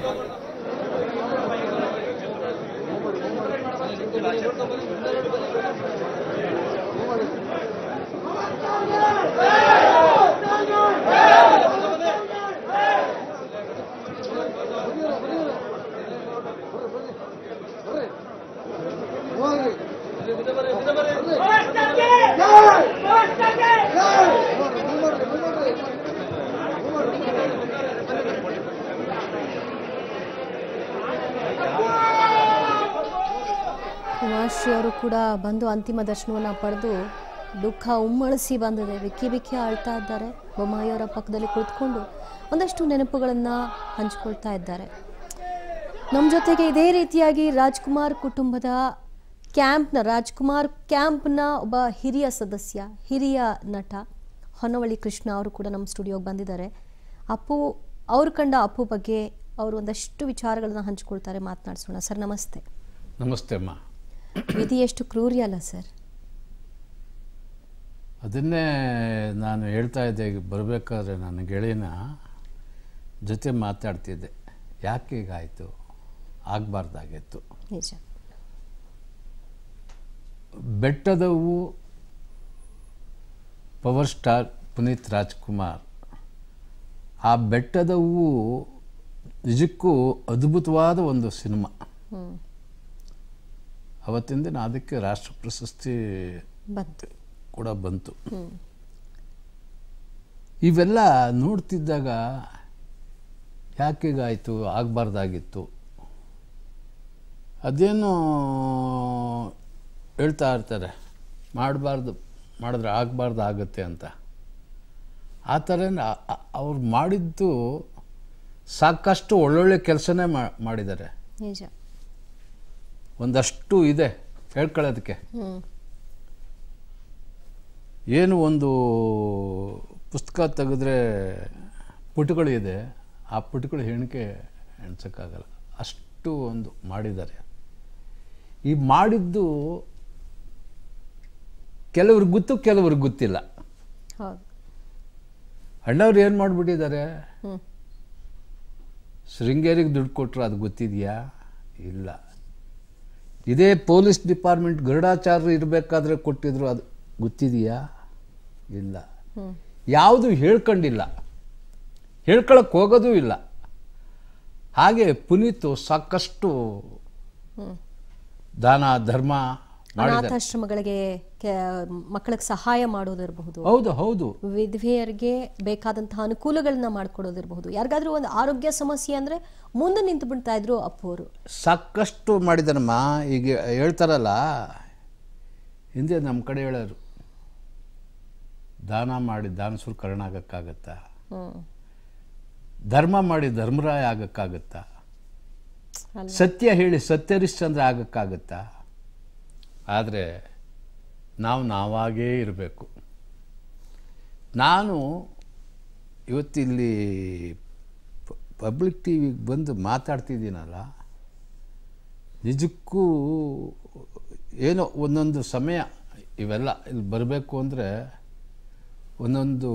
ಉಮಾಶ್ರೀ ಅವರು ಕೂಡ ಬಂದು ಅಂತಿಮ ದರ್ಶನವನ್ನು ಪಡೆದು ದುಃಖ ಉಮ್ಮಳಿಸಿ ಬಂದಿದೆ ಬಿಕ್ಕಿ ಬಿಕ್ಕಿ ಆಳ್ತಾ ಇದ್ದಾರೆ ಬೊಮ್ಮಾಯಿಯವರ ಪಕ್ಕದಲ್ಲಿ ಕುಳಿತುಕೊಂಡು ಒಂದಷ್ಟು ನೆನಪುಗಳನ್ನು ಹಂಚಿಕೊಳ್ತಾ ಇದ್ದಾರೆ ನಮ್ಮ ಜೊತೆಗೆ ಇದೇ ರೀತಿಯಾಗಿ ರಾಜ್ಕುಮಾರ್ ಕುಟುಂಬದ ಕ್ಯಾಂಪ್ನ ರಾಜ್ಕುಮಾರ್ ಕ್ಯಾಂಪ್ನ ಒಬ್ಬ ಹಿರಿಯ ಸದಸ್ಯ ಹಿರಿಯ ನಟ ಹೊನ್ನವಳ್ಳಿ ಕೃಷ್ಣ ಅವರು ಕೂಡ ನಮ್ಮ ಸ್ಟುಡಿಯೋಗೆ ಬಂದಿದ್ದಾರೆ ಅಪ್ಪು ಅವ್ರು ಕಂಡ ಅಪ್ಪು ಬಗ್ಗೆ ಅವರು ಒಂದಷ್ಟು ವಿಚಾರಗಳನ್ನ ಹಂಚಿಕೊಳ್ತಾರೆ ಮಾತನಾಡಿಸೋಣ ಸರ್ ನಮಸ್ತೆ ನಮಸ್ತೆ ಅಮ್ಮ ವಿಧಿ ಎಷ್ಟು ಕ್ರೂರಿ ಅಲ್ಲ ಸರ್ ಅದನ್ನೇ ನಾನು ಹೇಳ್ತಾ ಇದ್ದೆ ಈಗ ಬರಬೇಕಾದ್ರೆ ನನ್ನ ಗೆಳೆಯನ ಜೊತೆ ಮಾತಾಡ್ತಿದ್ದೆ ಯಾಕೆ ಹೀಗಾಯಿತು ಆಗಬಾರ್ದಾಗಿತ್ತು ನಿಜ ಬೆಟ್ಟದವು ಪವರ್ ಸ್ಟಾರ್ ಪುನೀತ್ ರಾಜ್ಕುಮಾರ್ ಆ ಬೆಟ್ಟದವು ನಿಜಕ್ಕೂ ಅದ್ಭುತವಾದ ಒಂದು ಸಿನಿಮಾ ಹ್ಮ್ ಅವತ್ತಿನ ದಿನ ಅದಕ್ಕೆ ರಾಷ್ಟ್ರ ಪ್ರಶಸ್ತಿ ಬಂತು ಕೂಡ ಬಂತು ಹ್ಮ್ ಇವೆಲ್ಲ ನೋಡ್ತಿದ್ದಾಗ ಯಾಕೀಗಾಯಿತು ಆಗಬಾರ್ದಾಗಿತ್ತು ಅದೇನು ಹೇಳ್ತಾ ಇರ್ತಾರೆ ಮಾಡಬಾರ್ದು ಮಾಡಿದ್ರೆ ಆಗಬಾರ್ದು ಆಗುತ್ತೆ ಅಂತ ಆ ಥರ ಅವ್ರು ಮಾಡಿದ್ದು ಸಾಕಷ್ಟು ಒಳ್ಳೊಳ್ಳೆ ಕೆಲಸನೇ ಮಾಡಿದ್ದಾರೆ ನಿಜ ಒಂದಷ್ಟು ಇದೆ ಹೇಳ್ಕೊಳ್ಳೋದಕ್ಕೆ ಹ್ಮ್ ಏನು ಒಂದು ಪುಸ್ತಕ ತೆಗೆದ್ರೆ ಪುಟಗಳು ಇದೆ ಆ ಪುಟಗಳು ಹೆಣಿಕೆ ಎಣ್ಸೋಕ್ಕಾಗಲ್ಲ ಅಷ್ಟು ಒಂದು ಮಾಡಿದ್ದಾರೆ ಈ ಮಾಡಿದ್ದು ಕೆಲವ್ರಿಗೆ ಗೊತ್ತು ಕೆಲವ್ರಿಗೆ ಗೊತ್ತಿಲ್ಲ ಹೌದು ಅಣ್ಣವ್ರು ಏನು ಮಾಡಿಬಿಟ್ಟಿದ್ದಾರೆ ಹ್ಮ್ ಶೃಂಗೇರಿಗೆ ದುಡ್ಡು ಕೊಟ್ಟರು ಅದು ಗೊತ್ತಿದೆಯಾ ಇಲ್ಲ ಇದೇ ಪೊಲೀಸ್ ಡಿಪಾರ್ಟ್ಮೆಂಟ್ ಗರುಡಾಚಾರ್ಯರು ಇರಬೇಕಾದ್ರೆ ಕೊಟ್ಟಿದ್ರು ಅದು ಗೊತ್ತಿದೆಯಾ ಇಲ್ಲ ಹ್ಮ್ ಯಾವುದು ಹೇಳ್ಕೊಂಡಿಲ್ಲ ಹೇಳ್ಕೊಳಕ್ಕೆ ಹೋಗೋದೂ ಇಲ್ಲ ಹಾಗೆ ಪುನೀತು ಸಾಕಷ್ಟು ಹ್ಮ್ ದಾನ ಧರ್ಮ ಮಾಡಿದ್ದಾರೆ ಅನಾಥಾಶ್ರಮಗಳಿಗೆ ಕೆ- ಮಕ್ಕಳಿಗೆ ಸಹಾಯ ಮಾಡೋದಿರಬಹುದು ಹೌದು ಹೌದು ವಿಧವೆಯರಿಗೆ ಬೇಕಾದಂತಹ ಅನುಕೂಲಗಳನ್ನ ಮಾಡ್ಕೊಡೋದಿರಬಹುದು ಯಾರಿಗಾದ್ರೂ ಒಂದು ಆರೋಗ್ಯ ಸಮಸ್ಯೆ ಅಂದ್ರೆ ಮುಂದೆ ನಿಂತು ಬಿಡ್ತಾ ಇದ್ರು ಅಪ್ಪು ಅವರು ಸಾಕಷ್ಟು ಮಾಡಿದಾನಮ್ಮ ಈಗ ಹೇಳ್ತಾರಲ್ಲ ಹಿಂದೆ ನಮ್ಮ ಕಡೆ ಹೇಳೋರು ದಾನ ಮಾಡಿ ದಾನಸುರು ಕರ್ಣ ಆಗಕ್ಕಾಗತ್ತಾ ಹ್ಮ್ ಧರ್ಮ ಮಾಡಿ ಧರ್ಮರಾಯ ಆಗಕ್ಕಾಗತ್ತಾ ಅಲ್ವಾ? ಸತ್ಯ ಹೇಳಿ ಸತ್ಯರಿಶ್ಚಂದ್ರ ಆಗಕ್ಕಾಗತ್ತಾ ಆದರೆ ನಾವು ನಾವಾಗೇ ಇರಬೇಕು ನಾನು ಇವತ್ತಿಲ್ಲಿ ಪಬ್ಲಿಕ್ ಟಿ ವಿಗೆ ಬಂದು ಮಾತಾಡ್ತಿದ್ದೀನಲ್ಲ ನಿಜಕ್ಕೂ ಏನೋ ಒಂದೊಂದು ಸಮಯ ಇವೆಲ್ಲ ಇಲ್ಲಿ ಬರಬೇಕು ಅಂದರೆ ಒಂದೊಂದು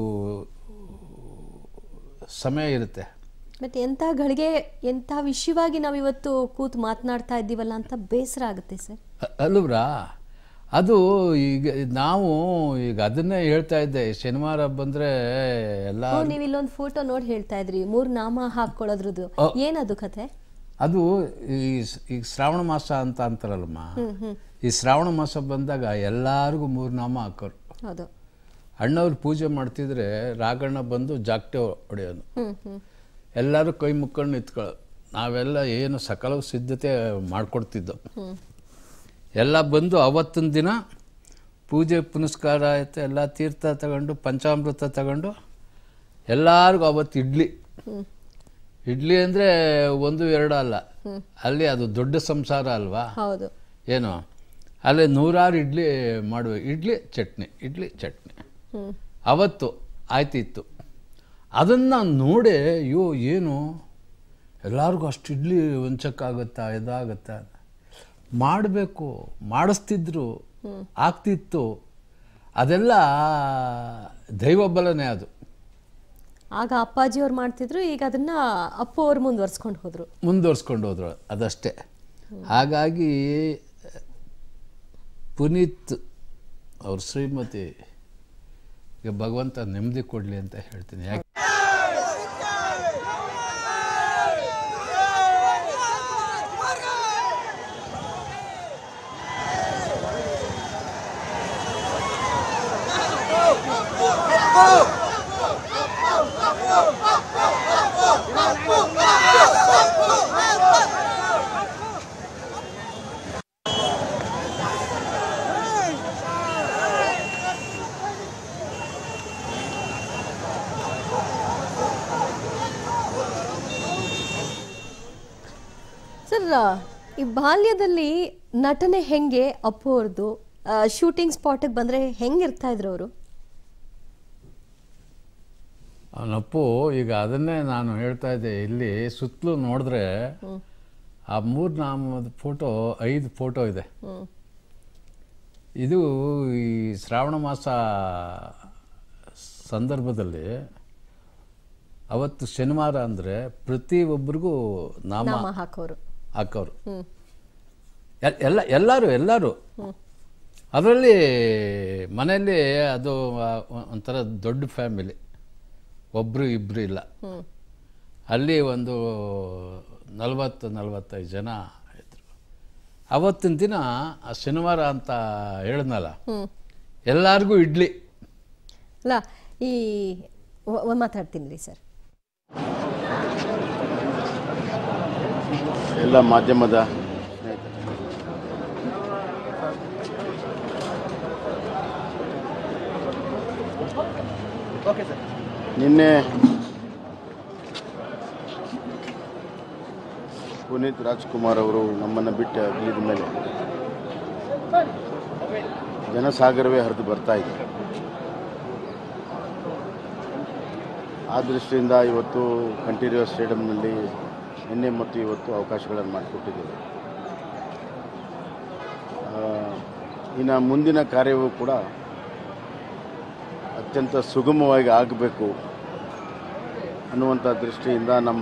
ಸಮಯ ಇರುತ್ತೆ ಮತ್ತೆ ಎಂಥ ಗಳಿಗೆ ಎಂಥ ವಿಷಯವಾಗಿ ನಾವಿವತ್ತು ಕೂತು ಮಾತನಾಡ್ತಾ ಇದ್ದೀವಲ್ಲ ಅಂತ ಬೇಸರ ಆಗುತ್ತೆ ಸರ್ ಅ- ಅಲ್ವ್ರಾ ಅದು ಈಗ ನಾವು ಈಗ ಅದನ್ನೇ ಹೇಳ್ತಾ ಇದ್ದೆ ಶನಿವಾರ ಬಂದರೆ ಎಲ್ಲ ಓ, ನೀವು ಇಲ್ಲೊಂದು ಫೋಟೋ ನೋಡಿ ಹೇಳ್ತಾ ಇದ್ರಿ ಮೂರ್ ನಾಮ ಹಾಕೊಳ್ಳೋದ್ರದ್ದು ಏನದು ಕಥೆ ಅದು ಈ ಸ್- ಈಗ ಶ್ರಾವಣ ಮಾಸ ಅಂತ ಅಂತಾರಲ್ಲಮ್ಮ ಹ್ಮ್ ಹ್ಮ್ ಈ ಶ್ರಾವಣ ಮಾಸ ಬಂದಾಗ ಎಲ್ಲರಿಗೂ ಮೂರು ನಾಮ ಹಾಕೋರು ಹೌದು ಅಣ್ಣವ್ರು ಪೂಜೆ ಮಾಡ್ತಿದ್ರೆ ರಾಗಣ್ಣ ಬಂದು ಜಾಗಟೆ ಹೊಡೆಯೋನು ಹ್ಮ್ ಹ್ಮ್ ಎಲ್ಲರೂ ಕೈ ಮುಕ್ಕೊಂಡು ನಿಂತ್ಕೊಳ್ಳೋ ನಾವೆಲ್ಲ ಏನು ಸಕಲ ಸಿದ್ಧತೆ ಮಾಡಿಕೊಡ್ತಿದ್ದೋ ಹ್ಮ್ ಎಲ್ಲ ಬಂದು ಅವತ್ತಿನ ದಿನ ಪೂಜೆ ಪುನಸ್ಕಾರ ಆಯ್ತು ಎಲ್ಲ ತೀರ್ಥ ತಗೊಂಡು ಪಂಚಾಮೃತ ತಗೊಂಡು ಎಲ್ಲರಿಗೂ ಅವತ್ತು ಇಡ್ಲಿ ಹ್ಮ್ ಇಡ್ಲಿ ಅಂದರೆ ಒಂದು ಎರಡು ಅಲ್ಲ ಅಲ್ಲಿ ಅದು ದೊಡ್ಡ ಸಂಸಾರ ಅಲ್ವಾ ಹೌದು ಏನು ಅಲ್ಲಿ ನೂರಾರು ಇಡ್ಲಿ ಮಾಡುವ ಇಡ್ಲಿ ಚಟ್ನಿ ಇಡ್ಲಿ ಚಟ್ನಿ ಹ್ಮ್ ಅವತ್ತು ಆಯ್ತಿತ್ತು ಅದನ್ನು ನೋಡಿ ಅಯ್ಯೋ ಏನು ಎಲ್ಲರಿಗೂ ಅಷ್ಟು ಇಡ್ಲಿ ಹೊಂಚಕ್ಕಾಗತ್ತಾ ಇದಾಗತ್ತಾ ಮಾಡಬೇಕು ಮಾಡಿಸ್ತಿದ್ರು ಆಗ್ತಿತ್ತು ಅದೆಲ್ಲ ದೈವ ಬಲನೇ ಅದು ಆಗ ಅಪ್ಪಾಜಿಯವ್ರು ಮಾಡ್ತಿದ್ರು ಈಗ ಅದನ್ನ ಅಪ್ಪು ಅವ್ರು ಮುಂದುವರ್ಸ್ಕೊಂಡು ಹೋದ್ರು ಮುಂದುವರ್ಸ್ಕೊಂಡು ಹೋದ್ರು ಅದಷ್ಟೇ ಹಾಗಾಗಿ ಪುನೀತ್ ಅವ್ರ ಶ್ರೀಮತಿ ಈಗ ಭಗವಂತ ನೆಮ್ಮದಿ ಕೊಡಲಿ ಅಂತ ಹೇಳ್ತೀನಿ ಯಾಕೆ ಸರ್ ಈ ಬಾಲ್ಯದಲ್ಲಿ ನಟನೆ ಹೆಂಗೆ ಅಪ್ಪು ಅವ್ರದ್ದು ಶೂಟಿಂಗ್ ಸ್ಪಾಟಿಗೆ ಬಂದ್ರೆ ಹೆಂಗಿರ್ತಾ ಇದ್ರು ಅವರು ಅವನಪ್ಪು ಈಗ ಅದನ್ನೇ ನಾನು ಹೇಳ್ತಾ ಇದ್ದೆ ಇಲ್ಲಿ ಸುತ್ತಲೂ ನೋಡಿದ್ರೆ ಆ ಮೂರು ನಾಮದ ಫೋಟೋ ಐದು ಫೋಟೋ ಇದೆ ಇದು ಈ ಶ್ರಾವಣ ಮಾಸ ಸಂದರ್ಭದಲ್ಲಿ ಅವತ್ತು ಶನಿವಾರ ಅಂದರೆ ಪ್ರತಿಯೊಬ್ಬರಿಗೂ ನಾಮ ನಾಮ ಹಾಕೋರು ಹಾಕೋರು ಹ್ಮ್ ಎಲ್- ಎಲ್ಲ ಎಲ್ಲರೂ ಎಲ್ಲರೂ ಅದರಲ್ಲಿ ಮನೆಯಲ್ಲಿ ಅದು ಆ, ಒಂಥರ ದೊಡ್ಡ ಫ್ಯಾಮಿಲಿ ಒಬ್ಬರು ಇಬ್ಬರು ಇಲ್ಲ ಹ್ಮ್ ಅಲ್ಲಿ ಒಂದು ನಲವತ್ತು ನಲವತ್ತೈದು ಜನ ಇದ್ರು ಅವತ್ತಿನ ದಿನ ಆ ಶನಿವಾರ ಅಂತ ಹೇಳಿದ್ನಲ್ಲ ಹ್ಮ್ ಎಲ್ಲರಿಗೂ ಇಡ್ಲಿ ಅಲ್ಲ ಈ ಒ- ಒಂದ್ ಮಾತಾಡ್ತೀನಿ ರೀ ಸರ್ ಎಲ್ಲ ಮಾಧ್ಯಮದ ಸ್ನೇಹಿತರು ನಿನ್ನೆ ಪುನೀತ್ ರಾಜ್ಕುಮಾರ್ ಅವರು ನಮ್ಮನ್ನು ಬಿಟ್ಟು ಅಗಲಿದ ಮೇಲೆ ಜನಸಾಗರವೇ ಹರಿದು ಬರ್ತಾ ಇದೆ ಆ ದೃಷ್ಟಿಯಿಂದ ಇವತ್ತು ಕಂಠೀರಿಯರ್ ಸ್ಟೇಡಿಯಂನಲ್ಲಿ ನಿನ್ನೆ ಮತ್ತು ಇವತ್ತು ಅವಕಾಶಗಳನ್ನು ಮಾಡಿಕೊಟ್ಟಿದ್ದೇವೆ ಆ, ಇನ್ನು ಮುಂದಿನ ಕಾರ್ಯವೂ ಕೂಡ ಅತ್ಯಂತ ಸುಗಮವಾಗಿ ಆಗಬೇಕು ಅನ್ನುವಂಥ ದೃಷ್ಟಿಯಿಂದ ನಮ್ಮ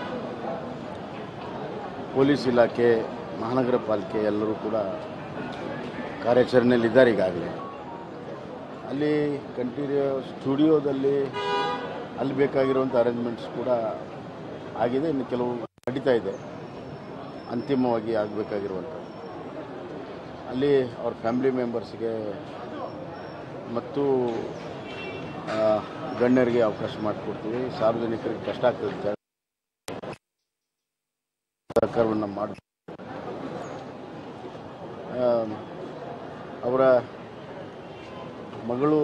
ಪೊಲೀಸ್ ಇಲಾಖೆ ಮಹಾನಗರ ಪಾಲಿಕೆ ಎಲ್ಲರೂ ಕೂಡ ಕಾರ್ಯಾಚರಣೆಯಲ್ಲಿದ್ದಾರೆ ಈಗಾಗಲೇ ಅಲ್ಲಿ ಕಂಟೀರಿಯರ್ ಸ್ಟುಡಿಯೋದಲ್ಲಿ ಅಲ್ಲಿ ಬೇಕಾಗಿರುವಂಥ ಅರೇಂಜ್ಮೆಂಟ್ಸ್ ಕೂಡ ಆಗಿದೆ ಇನ್ನು ಕೆಲವು ನಡೀತಾ ಇದೆ ಅಂತಿಮವಾಗಿ ಆಗಬೇಕಾಗಿರುವಂಥದ್ದು ಅಲ್ಲಿ ಅವ್ರ ಫ್ಯಾಮಿಲಿ ಮೆಂಬರ್ಸ್ಗೆ ಮತ್ತು ಆ, ಗಣ್ಯರಿಗೆ ಅವಕಾಶ ಮಾಡಿಕೊಡ್ತೀವಿ ಸಾರ್ವಜನಿಕರಿಗೆ ಕಷ್ಟ ಆಗ್ತದೆ ಜಾಗ ಸಹಕಾರವನ್ನು ಮಾಡಿ ಆ, ಅವರ ಮಗಳು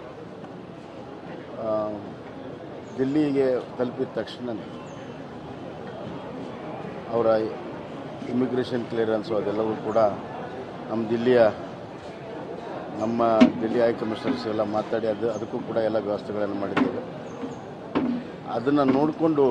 ಆ, ದಿಲ್ಲಿಗೆ ತಲುಪಿದ ತಕ್ಷಣ ಅವರ ಇಮಿಗ್ರೇಷನ್ ಕ್ಲಿಯರೆನ್ಸು ಅದೆಲ್ಲವೂ ಕೂಡ ನಮ್ಮ ದಿಲ್ಲಿಯ ನಮ್ಮ ದಿಲ್ಲಿ ಹೈ ಕಮಿಷನರ್ಸ್ ಎಲ್ಲ ಮಾತಾಡಿ ಅದು ಅದಕ್ಕೂ ಕೂಡ ಎಲ್ಲ ವ್ಯವಸ್ಥೆಗಳನ್ನು ಮಾಡಿದ್ದೇವೆ ಅದನ್ನು ನೋಡಿಕೊಂಡು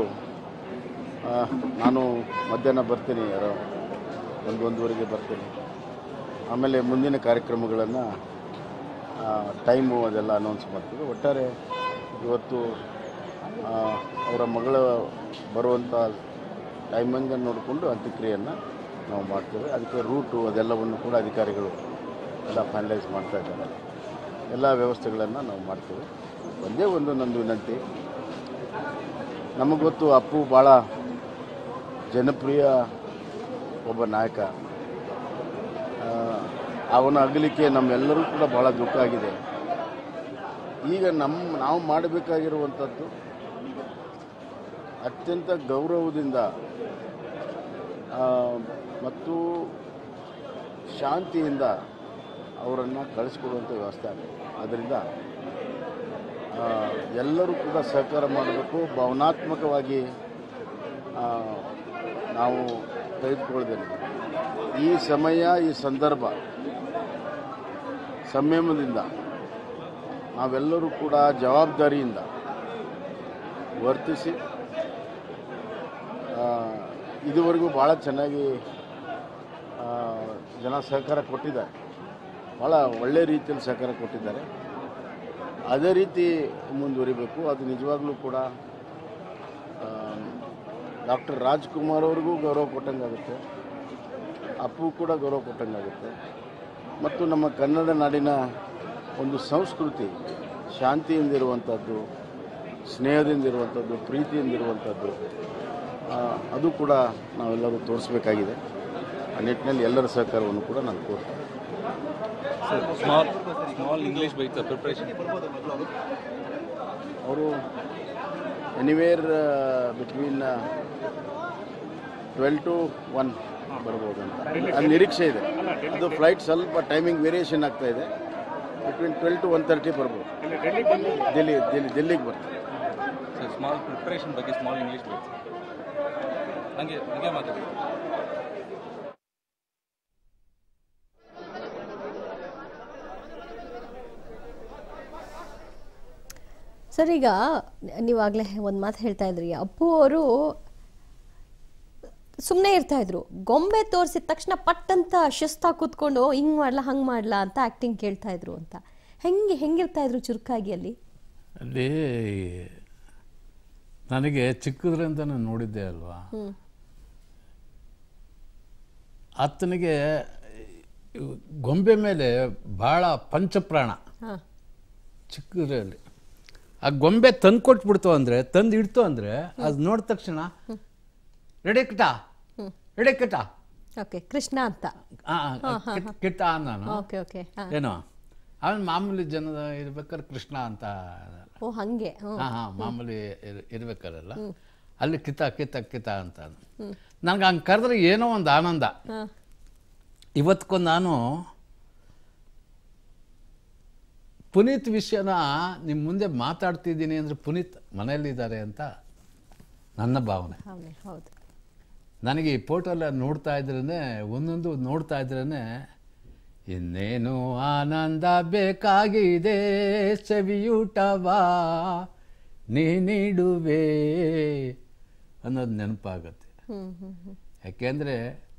ನಾನು ಮಧ್ಯಾಹ್ನ ಬರ್ತೀನಿ ಯಾರೋ ಒಂದು ಒಂದೂವರೆಗೆ ಬರ್ತೀನಿ ಆಮೇಲೆ ಮುಂದಿನ ಕಾರ್ಯಕ್ರಮಗಳನ್ನು ಟೈಮು ಅದೆಲ್ಲ ಅನೌನ್ಸ್ ಮಾಡ್ತೀವಿ ಒಟ್ಟಾರೆ ಇವತ್ತು ಆ, ಅವರ ಮಗಳ ಬರುವಂಥ ಟೈಮಿಂಗನ್ನು ನೋಡಿಕೊಂಡು ಅಂತ್ಯಕ್ರಿಯೆಯನ್ನು ನಾವು ಮಾಡ್ತೇವೆ ಅದಕ್ಕೆ ರೂಟು ಅದೆಲ್ಲವನ್ನು ಕೂಡ ಅಧಿಕಾರಿಗಳು ಎಲ್ಲ ಫೈನಲೈಸ್ ಮಾಡ್ತಾ ಇದ್ದಾರೆ ಎಲ್ಲ ವ್ಯವಸ್ಥೆಗಳನ್ನು ನಾವು ಮಾಡ್ತೇವೆ ಒಂದೇ ಒಂದು ನಂದು ವಿನಂತಿ ನಮಗೆ ಗೊತ್ತು ಅಪ್ಪು ಭಾಳ ಜನಪ್ರಿಯ ಒಬ್ಬ ನಾಯಕ ಆ, ಅವನ ಅಗಲಿಕೆ ನಮ್ಮೆಲ್ಲರೂ ಕೂಡ ಭಾಳ ದುಃಖ ಆಗಿದೆ ಈಗ ನಮ್ಮ ನಾವು ಮಾಡಬೇಕಾಗಿರುವಂಥದ್ದು ಅತ್ಯಂತ ಗೌರವದಿಂದ ಆ, ಮತ್ತು ಶಾಂತಿಯಿಂದ ಅವರನ್ನು ಕಳಿಸ್ಕೊಡುವಂಥ ವ್ಯವಸ್ಥೆ ಆಗಿದೆ ಆದ್ದರಿಂದ ಆ, ಎಲ್ಲರೂ ಕೂಡ ಸಹಕಾರ ಮಾಡಬೇಕು ಭಾವನಾತ್ಮಕವಾಗಿ ಆ, ನಾವು ತೆಗೆದುಕೊಳ್ದೇನೆ ಈ ಸಮಯ ಈ ಸಂದರ್ಭ ಸಂಯಮದಿಂದ ನಾವೆಲ್ಲರೂ ಕೂಡ ಜವಾಬ್ದಾರಿಯಿಂದ ವರ್ತಿಸಿ ಆ, ಇದುವರೆಗೂ ಭಾಳ ಚೆನ್ನಾಗಿ ಆ, ಜನ ಸಹಕಾರ ಕೊಟ್ಟಿದ್ದಾರೆ ಭಾಳ ಒಳ್ಳೆಯ ರೀತಿಯಲ್ಲಿ ಸಹಕಾರ ಕೊಟ್ಟಿದ್ದಾರೆ ಅದೇ ರೀತಿ ಮುಂದುವರಿಬೇಕು ಅದು ನಿಜವಾಗ್ಲೂ ಕೂಡ ಡಾಕ್ಟರ್ ರಾಜ್ಕುಮಾರ್ ಅವ್ರಿಗೂ ಗೌರವ ಕೊಟ್ಟಂಗಾಗುತ್ತೆ ಅಪ್ಪು ಕೂಡ ಗೌರವ ಕೊಟ್ಟಂಗಾಗುತ್ತೆ ಮತ್ತು ನಮ್ಮ ಕನ್ನಡ ನಾಡಿನ ಒಂದು ಸಂಸ್ಕೃತಿ ಶಾಂತಿಯಿಂದಿರುವಂಥದ್ದು ಸ್ನೇಹದಿಂದಿರುವಂಥದ್ದು ಪ್ರೀತಿಯಿಂದಿರುವಂಥದ್ದು ಆ, ಅದು ಕೂಡ ನಾವೆಲ್ಲರೂ ತೋರಿಸ್ಬೇಕಾಗಿದೆ ಆ ನಿಟ್ಟಿನಲ್ಲಿ ಎಲ್ಲರ ಸಹಕಾರವನ್ನು ಕೂಡ ನಾನು ಕೋರ್ತೇನೆ sir small small English bike preparation ಅವರು anywhere between twelve to one ಬರ್ಬೋದು ಅಂತ ಅದು ನಿರೀಕ್ಷೆ ಇದೆ ಅದು ಫ್ಲೈಟ್ ಸ್ವಲ್ಪ ಟೈಮಿಂಗ್ ವೇರಿಯೇಷನ್ ಆಗ್ತಾ ಇದೆ between twelve to one thirty ಬರ್ಬೋದು ದಿಲ್ಲಿ ದಿಲ್ಲಿ ದಿಲ್ಲಿಗೆ ಬರ್ತಾರೆ ಸರ್ ಸ್ಮಾಲ್ ಪ್ರಿಪ್ರೇಷನ್ ಬಗ್ಗೆ ಸ್ಮಾಲ್ ಇಂಗ್ಲೀಷ್ ಬೈಕ್ ಹಂಗೆ ಹಂಗೆ ಮಾತಾಡಿ ಸರ್ ಈಗ ನೀವಾಗಲೇ ಒಂದು ಮಾತು ಹೇಳ್ತಾ ಇದ್ರಿ ಅಪ್ಪು ಅವರು ಸುಮ್ಮನೆ ಇರ್ತಾ ಇದ್ರು ಗೊಂಬೆ ತೋರಿಸಿದ ತಕ್ಷಣ ಪಟ್ಟಂತ ಶಿಸ್ತಾಗಿ ಕೂತ್ಕೊಂಡು ಹಿಂಗ್ ಮಾಡ್ಲಾ ಹಂಗ್ ಮಾಡ್ಲಾ ಅಂತ ಆಕ್ಟಿಂಗ್ ಕೇಳ್ತಾ ಇದ್ರು ಅಂತ ಹೆಂಗೆ ಹೆಂಗಿರ್ತಾ ಇದ್ರು ಚುರುಕಾಗಿ ಅಲ್ಲಿ ಅಲ್ಲಿ ನನಗೆ ಚಿಕ್ಕದ್ರಿಂದ ನಾನು ನೋಡಿದ್ದೆ ಅಲ್ವಾ ಆತನಿಗೆ ಇವ್ ಗೊಂಬೆ ಮೇಲೆ ಭಾಳ ಪಂಚಪ್ರಾಣ ಹಾ ಚಿಕ್ಕದ್ರಲ್ಲಿ ಆ ಗೊಂಬೆ ತಂದು ಕೊಟ್ಬಿಡ್ತು ಅಂದರೆ ತಂದು ಇಡ್ತು ಅಂದರೆ ಅದು ನೋಡಿದ ತಕ್ಷಣ ರೆಡಿ ಕಿಟ ರೆಡಿ ಕಿಟ ಓಕೆ ಕೃಷ್ಣ ಅಂತ ಆ, ಕಿಟ್- ಕಿಟ್ಟ ನಾನು ಓಕೆ ಓಕೆ ಏನೋ ಆಮೇಲೆ ಮಾಮೂಲಿ ಜನದ ಇರ್ಬೇಕಾದ್ರೆ ಕೃಷ್ಣ ಅಂತ ಓ ಹಂಗೆ ಹ್ಮ್ ಹಾಂ ಹಾಂ ಮಾಮೂಲಿ ಇರ್- ಇರ್ಬೇಕಾರಲ್ಲ ಅಲ್ಲಿ ಕಿತ ಕಿತ ಕಿತ ಅಂತ ನನಗೆ ಹಂಗೆ ಕರೆದ್ರೆ ಏನೋ ಒಂದು ಆನಂದ ಹಾ ಇವತ್ಕೊಂದು ನಾನು ಪುನೀತ್ ವಿಷಯನ ನಿಮ್ಮ ಮುಂದೆ ಮಾತಾಡ್ತಿದ್ದೀನಿ ಅಂದರೆ ಪುನೀತ್ ಮನೆಯಲ್ಲಿದ್ದಾರೆ ಅಂತ ನನ್ನ ಭಾವನೆ ಹೌದು ಹೌದು ನನಗೆ ಈ ಫೋಟೋಲ್ಲ ನೋಡ್ತಾ ಇದ್ರೇ ಒಂದೊಂದು ನೋಡ್ತಾ ಇದ್ರೇ ಇನ್ನೇನು ಆನಂದ ಬೇಕಾಗಿದೆ ಸವಿಯೂಟವಾ ನೀ ನೀಡುವೆ ಅನ್ನೋದು ನೆನಪಾಗತ್ತೆ ಹ್ಮ್ ಹ್ಮ್ ಹ್ಮ್ ಯಾಕೆಂದರೆ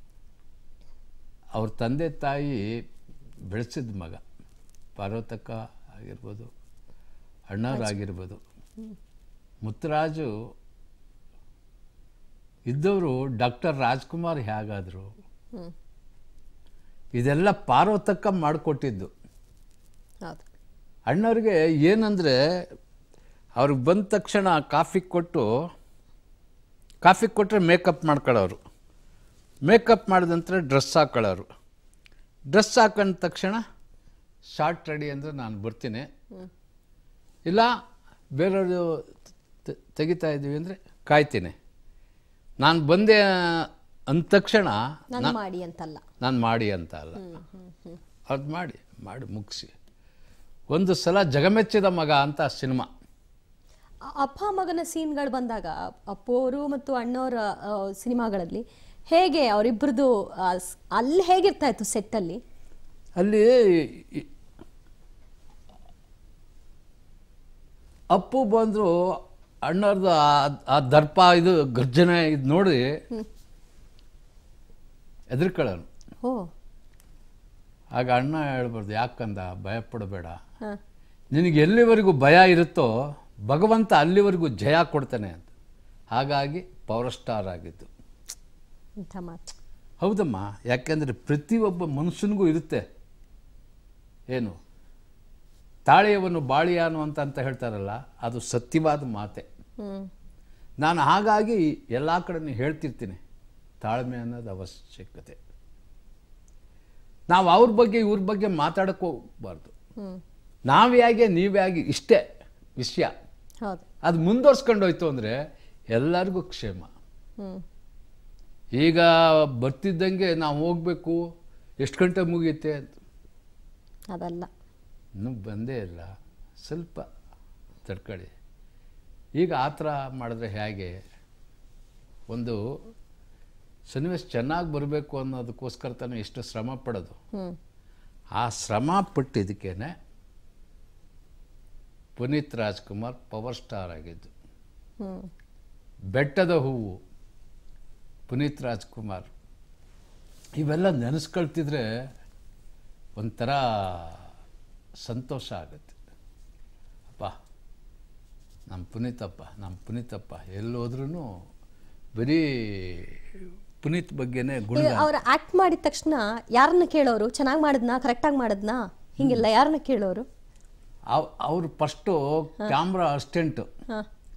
ಅವ್ರ ತಂದೆ ತಾಯಿ ಬೆಳೆಸಿದ ಮಗ ಪಾರ್ವತಕ್ಕ ಆಗಿರ್ಬೋದು ಅಣ್ಣವರಾಗಿರ್ಬೋದು ಮುತ್ತರಾಜು ಇದ್ದವರು ಡಾಕ್ಟರ್ ರಾಜ್ಕುಮಾರ್ ಹೇಗಾದರು ಹ್ಮ್ ಇದೆಲ್ಲ ಪಾರ್ವತಕ್ಕ ಮಾಡಿಕೊಟ್ಟಿದ್ದು ಹೌದು ಅಣ್ಣವ್ರಿಗೆ ಏನಂದರೆ ಅವ್ರಿಗೆ ಬಂದ ತಕ್ಷಣ ಕಾಫಿ ಕೊಟ್ಟು ಕಾಫಿ ಕೊಟ್ಟರೆ ಮೇಕಪ್ ಮಾಡ್ಕೊಳ್ಳೋರು ಮೇಕಪ್ ಮಾಡಿದ ನಂತರ ಡ್ರೆಸ್ ಹಾಕೊಳ್ಳೋರು ಡ್ರೆಸ್ ಹಾಕೊಂಡ ತಕ್ಷಣ ಶಾರ್ಟ್ ರೆಡಿ ಅಂದರೆ ನಾನು ಬರ್ತೀನಿ ಇಲ್ಲ ಬೇರೆಯವರು ತೆ- ತೆಗಿತಾ ಇದ್ದೀವಿ ಅಂದರೆ ಕಾಯ್ತೀನಿ ನಾನು ಬಂದೆ ಅಂದ ತಕ್ಷಣ ನಾನು ಮಾಡಿ ಅಂತಲ್ಲ ನಾನು ಮಾಡಿ ಅಂತ ಅಲ್ಲ ಅದು ಮಾಡಿ ಮಾಡಿ ಮುಗಿಸಿ ಒಂದು ಸಲ ಜಗಮೆಚ್ಚಿದ ಮಗ ಅಂತ ಸಿನಿಮಾ ಅ- ಅಪ್ಪ ಮಗನ ಸೀನ್ಗಳು ಬಂದಾಗ ಅಪ್ಪು ಅವರು ಮತ್ತು ಅಣ್ಣವರ ಆ, ಸಿನಿಮಾಗಳಲ್ಲಿ ಹೇಗೆ ಅವರಿಬ್ಬರದು ಅಲ್ಲಿ ಹೇಗಿರ್ತಾ ಇತ್ತು ಸೆಟ್ಟಲ್ಲಿ ಅಲ್ಲಿ ಈ- ಅಪ್ಪು ಬಂದರು ಅಣ್ಣವ್ರದ್ದು ಆ- ಆ ದರ್ಪ ಇದು ಗರ್ಜನೆ ಇದು ನೋಡಿ ಹೆದರ್ಕೊಳ್ಳೋನು ಓ ಆಗ ಅಣ್ಣ ಹೇಳ್ಬಾರ್ದು ಯಾಕಂದ ಭಯ ಪಡಬೇಡ ಹಾಂ ನಿನಗೆ ಎಲ್ಲಿವರೆಗೂ ಭಯ ಇರುತ್ತೋ ಭಗವಂತ ಅಲ್ಲಿವರೆಗೂ ಜಯ ಕೊಡ್ತಾನೆ ಅಂತ ಹಾಗಾಗಿ ಪವರ್ ಸ್ಟಾರ್ ಆಗಿದ್ದು ಇಂಥ ಮಾತು ಹೌದಮ್ಮ ಯಾಕೆಂದರೆ ಪ್ರತಿಯೊಬ್ಬ ಮನುಷ್ಯನಿಗೂ ಇರುತ್ತೆ ಏನು ತಾಳೆಯವನ್ನು ಬಾಳಿಯಾನು ಅಂತ ಅಂತ ಹೇಳ್ತಾರಲ್ಲ ಅದು ಸತ್ಯವಾದ ಮಾತೆ ಹ್ಮ್ ನಾನು ಹಾಗಾಗಿ ಎಲ್ಲ ಕಡೆ ಹೇಳ್ತಿರ್ತೀನಿ ತಾಳ್ಮೆ ಅನ್ನೋದು ಅವಶ್ಯಕತೆ ನಾವು ಅವ್ರ ಬಗ್ಗೆ ಇವ್ರ ಬಗ್ಗೆ ಮಾತಾಡಕ್ಕೆ ಹೋಗ್ಬಾರ್ದು ಹ್ಮ್ ನಾವ್ಯಾಗೆ ನೀವ್ಯಾಗೆ ಇಷ್ಟೇ ವಿಷಯ ಹೌದು ಅದು ಮುಂದುವರ್ಸ್ಕೊಂಡು ಹೋಯ್ತು ಅಂದರೆ ಎಲ್ಲರಿಗೂ ಕ್ಷೇಮ ಹ್ಮ್ ಈಗ ಬರ್ತಿದ್ದಂಗೆ ನಾವು ಹೋಗಬೇಕು ಎಷ್ಟು ಗಂಟೆ ಮುಗಿಯುತ್ತೆ ಅಂತ ಅದಲ್ಲ ಇನ್ನೂ ಬಂದೇ ಇಲ್ಲ ಸ್ವಲ್ಪ ತಡ್ಕೊಳ್ಳಿ ಈಗ ಆ ಥರ ಮಾಡಿದ್ರೆ ಹೇಗೆ ಒಂದು ಸನ್ನಿವೇಶ ಚೆನ್ನಾಗಿ ಬರಬೇಕು ಅನ್ನೋದಕ್ಕೋಸ್ಕರ ತಾನೇ ಎಷ್ಟು ಶ್ರಮ ಪಡೋದು ಹ್ಮ್ ಆ ಶ್ರಮ ಪಟ್ಟಿದ್ದಕ್ಕೇನೆ ಪುನೀತ್ ರಾಜ್ಕುಮಾರ್ ಪವರ್ ಸ್ಟಾರ್ ಆಗಿದ್ದು ಹ್ಮ್ ಬೆಟ್ಟದ ಹೂವು ಪುನೀತ್ ರಾಜ್ಕುಮಾರ್ ಇವೆಲ್ಲ ನೆನೆಸ್ಕೊಳ್ತಿದ್ರೆ ಒಂಥರ ಸಂತೋಷ ಆಗುತ್ತೆ ನಮ್ಮ ಪುನೀತಪ್ಪ ನಮ್ಮ ಪುನೀತಪ್ಪ ಎಲ್ಲೋದ್ರೂ ಬರೀ ಪುನೀತ್ ಬಗ್ಗೆನೇ ಗುಣ ಈಗ ಅವ್ರು ಆಕ್ಟ್ ಮಾಡಿದ ತಕ್ಷಣ ಯಾರನ್ನ ಕೇಳೋರು ಚೆನ್ನಾಗಿ ಮಾಡಿದ್ನಾ ಕರೆಕ್ಟಾಗಿ ಮಾಡಿದ್ನಾ ಹಿಂಗೆಲ್ಲ ಯಾರನ್ನ ಕೇಳೋರು ಅವ್ರು ಫಸ್ಟು ಕ್ಯಾಮ್ರಾ ಅಸಿಸ್ಟೆಂಟು ಹಾ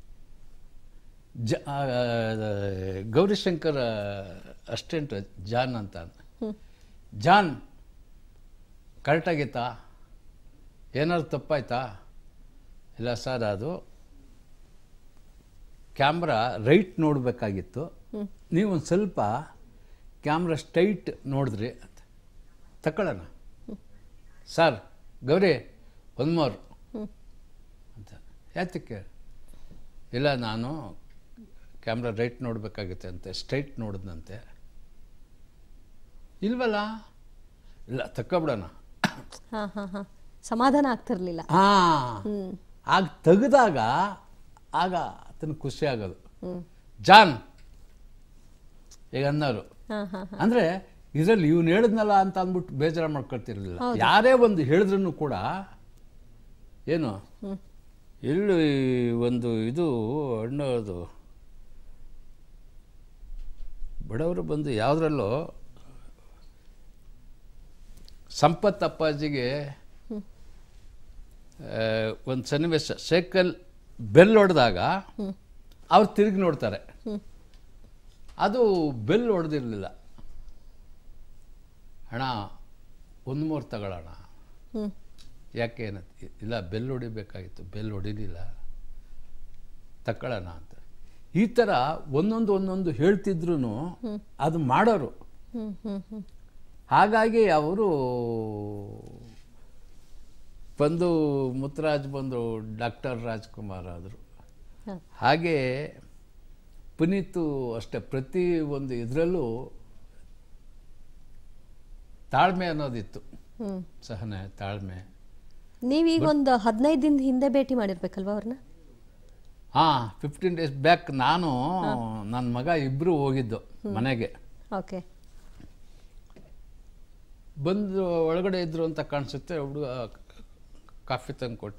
ಜ ಆ, ಗೌರಿಶಂಕರ್ ಅಸಿಸ್ಟೆಂಟ್ ಜಾನ್ ಅಂತ ಜಾನ್ ಕರೆಕ್ಟಾಗಿತ್ತಾ ಏನಾದ್ರು ತಪ್ಪಾಯ್ತಾ ಇಲ್ಲ ಸರ್ ಅದು ಕ್ಯಾಮ್ರಾ ರೈಟ್ ನೋಡಬೇಕಾಗಿತ್ತು ನೀವು ಒಂದು ಸ್ವಲ್ಪ ಕ್ಯಾಮ್ರಾ ಸ್ಟ್ರೈಟ್ ನೋಡಿದ್ರಿ ಅಂತ ತಗೊಳ್ಳೋಣ ಸರ್ ಗೌರಿ ಒಂದು ಮೋರ್ ಅಂತ ಯಾತಕ್ಕೆ ಇಲ್ಲ ನಾನು ಕ್ಯಾಮ್ರಾ ರೈಟ್ ನೋಡಬೇಕಾಗುತ್ತೆ ಅಂತೆ ಸ್ಟ್ರೈಟ್ ನೋಡಿದ್ನಂತೆ ಇಲ್ವಲ್ಲ ಇಲ್ಲ ತಕ್ಕೊಬಿಡೋಣ ಹಾ ಹಾ ಹಾ ಸಮಾಧಾನ ಆಗ್ತಿರ್ಲಿಲ್ಲ ಹಾಂ ಆಗ ತೆಗೆದಾಗ ಆಗ ಆತನ ಖುಷಿ ಆಗೋದು ಜಾನ್ ಈಗ ಅನ್ನೋರು ಹಾ ಹಾ ಅಂದರೆ ಇದರಲ್ಲಿ ಇವ್ನು ಹೇಳಿದ್ನಲ್ಲ ಅಂತ ಅಂದ್ಬಿಟ್ಟು ಬೇಜಾರು ಮಾಡ್ಕೊಳ್ತಿರ್ಲಿಲ್ಲ ಯಾರೇ ಒಂದು ಹೇಳಿದ್ರು ಕೂಡ ಏನು ಇಲ್ಲಿ ಒಂದು ಇದು ಹಣ್ಣದು ಬಡವರು ಬಂದು ಯಾವುದ್ರಲ್ಲೋ ಸಂಪತ್ ಅಪ್ಪಾಜಿಗೆ ಒಂದು ಸನ್ನಿವೇಶ ಸೈಕಲ್ ಬೆಲ್ ಹೊಡೆದಾಗ ಅವ್ರು ತಿರುಗಿ ನೋಡ್ತಾರೆ ಅದು ಬೆಲ್ ಹೊಡೆದಿರಲಿಲ್ಲ ಅಣ್ಣ ಒಂದು ಮೂರು ತಗೊಳ್ಳೋಣ ಹ್ಮ್ ಯಾಕೆ ಏನಂತ ಇಲ್ಲ ಬೆಲ್ ಹೊಡಿಬೇಕಾಗಿತ್ತು ಬೆಲ್ ಹೊಡಿಲಿಲ್ಲ ತಕ್ಕೊಳ್ಳೋಣ ಅಂತ ಈ ಥರ ಒಂದೊಂದು ಒಂದೊಂದು ಹೇಳ್ತಿದ್ರು ಅದು ಮಾಡೋರು ಹ್ಮ್ ಹ್ಮ್ ಹ್ಮ್ ಹಾಗಾಗಿ ಅವರು ಬಂದು ಮುತ್ತರಾಜ್ ಬಂದು ಡಾಕ್ಟರ್ ರಾಜ್ಕುಮಾರ್ ಆದರು ಹಾ. ಹಾಗೆ ಪುನೀತು ಅಷ್ಟೇ ಪ್ರತಿ ಒಂದು ಇದರಲ್ಲೂ ತಾಳ್ಮೆ ಅನ್ನೋದಿತ್ತು ಹ್ಮ್ ಸಹನೆ ತಾಳ್ಮೆ ನೀವೀಗ ಒಂದು ಹದಿನೈದು ದಿನದ ಹಿಂದೆ ಭೇಟಿ ಮಾಡಿರ್ಬೇಕಲ್ವಾ ಅವ್ರನ್ನ ಹಾಂ ಫಿಫ್ಟೀನ್ ಡೇಸ್ ಬ್ಯಾಕ್ ನಾನು ನನ್ನ ಮಗ ಇಬ್ಬರು ಹೋಗಿದ್ದು ಮನೆಗೆ ಓಕೆ ಬಂದು ಒಳಗಡೆ ಇದ್ರು ಅಂತ ಕಾಣಿಸುತ್ತೆ ಹುಡುಗ ಕಾಫಿ ತಂದು ಕೊಟ್ಟ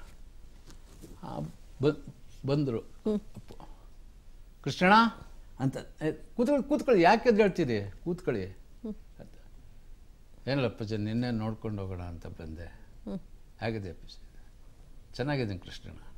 ಬಂದರು ಕೃಷ್ಣಣ್ಣ ಅಂತ "ಏ, ಕೂತ್ಕೊಳ್ಳಿ ಕೂತ್ಕೊಳ್ಳಿ ಯಾಕೆ ಎದ್ದು ಹೇಳ್ತೀರಿ ಕೂತ್ಕೊಳ್ಳಿ ಅಂತ ಏನಿಲ್ಲ ಅಪ್ಪಾಜಿ ನಿನ್ನೆ ನೋಡ್ಕೊಂಡು ಹೋಗೋಣ ಅಂತ ಬಂದೆ ಆಗಿದೆ ಅಪ್ಪಾಜಿ ಚೆನ್ನಾಗಿದ್ದೀನಿ ಕೃಷ್ಣಣ್ಣ